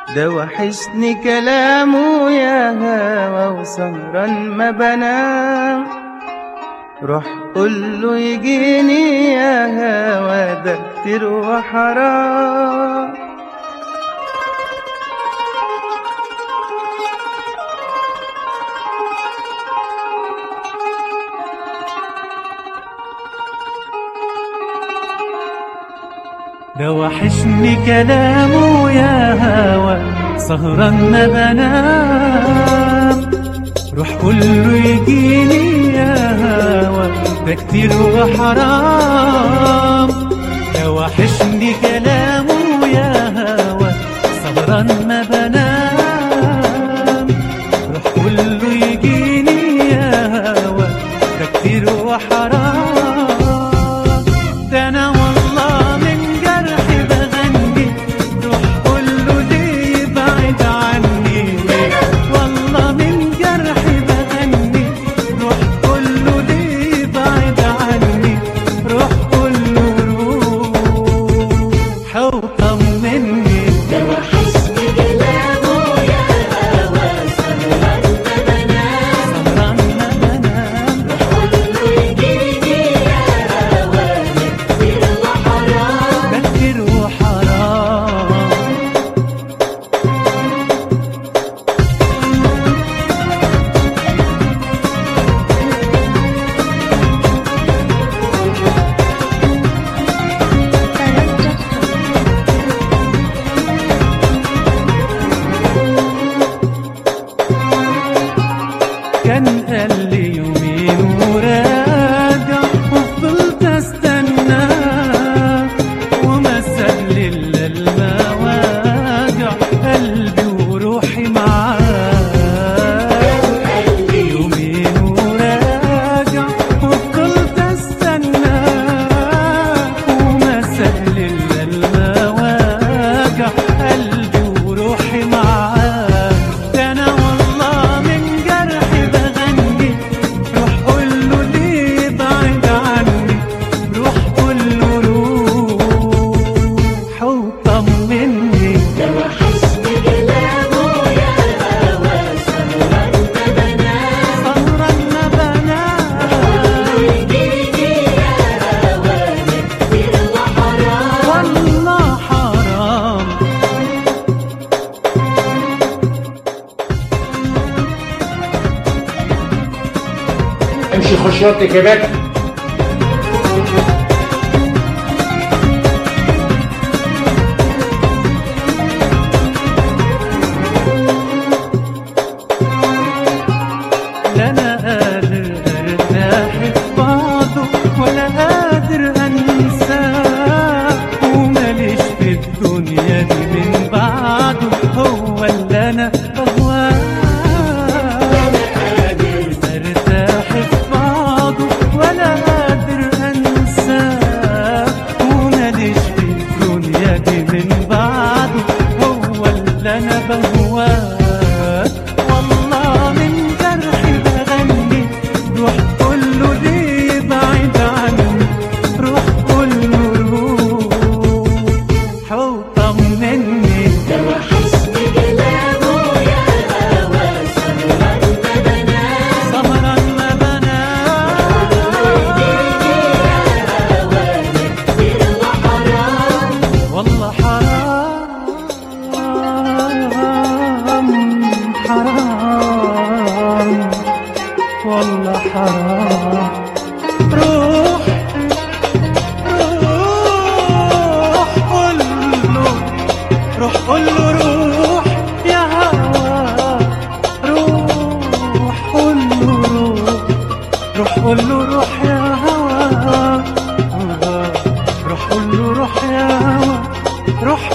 ده وحشني كلامه يا هوا وسهرا ما بنام روح قول له يجيني يا هوا ده كتير وحرام ده وحشني كلامه يا هوا سهرا ما بنام روح قول له يجيني يا هوا ده كتير وحرام ده وحشني كلامه يا هوا سهرا ما بنام روح قول له يجيني يا هوا ده كتير وحرام ده انا والله من جرحي بغني روح قول له ليه يبعد عني والله من جرحي بغني روح قول له ليه يبعد عني روح قول له روح وطمني ده وحشني كلامه يا هوا سهرا ما بنام سهران ما بنام قول له يجيني يا هوا كتير وحرام بكر وحرام كان قال لي يومين وراجع وفضلت استنى وما ساب لي الا المواجع قلبي وروحي معاه يومين وراجع وفضلت استنى وما ساب لي الا المواجع قلبي وروحي معاه ده انا والله من جرحي بغني روح قول له ليه بعد عني روح قول له روح وطمني ده وحشني كلامه يا هوا سهرا ما بنام صبرا ما بنام يجيني يا هوا كتير وحرام والله حرام امشي خش اوضتك يا باشا لا انا قادر ارتاح في بعضه ولا قادر انساه وماليش في الدنيا دي من بعده هو اللي انا بهواه ارتاح في بعضه ولا قادر انساه وماليش في الدنيا دي من بعده هو اللي انا بهواه والله من جرحي بغني روح قول له ليه بعيد عني روح قول له روح وطمني ده وحشني كلامه يا هوا سهرا ما بنام سهرا ما بنام يجيني يا هوا كتير وحرام والله حرام حرام والله حرام روح روح قول له روح قول له روح يا هوا روح قول له روح روح قول له روح يا هوا روح قول له روح يا هوا روح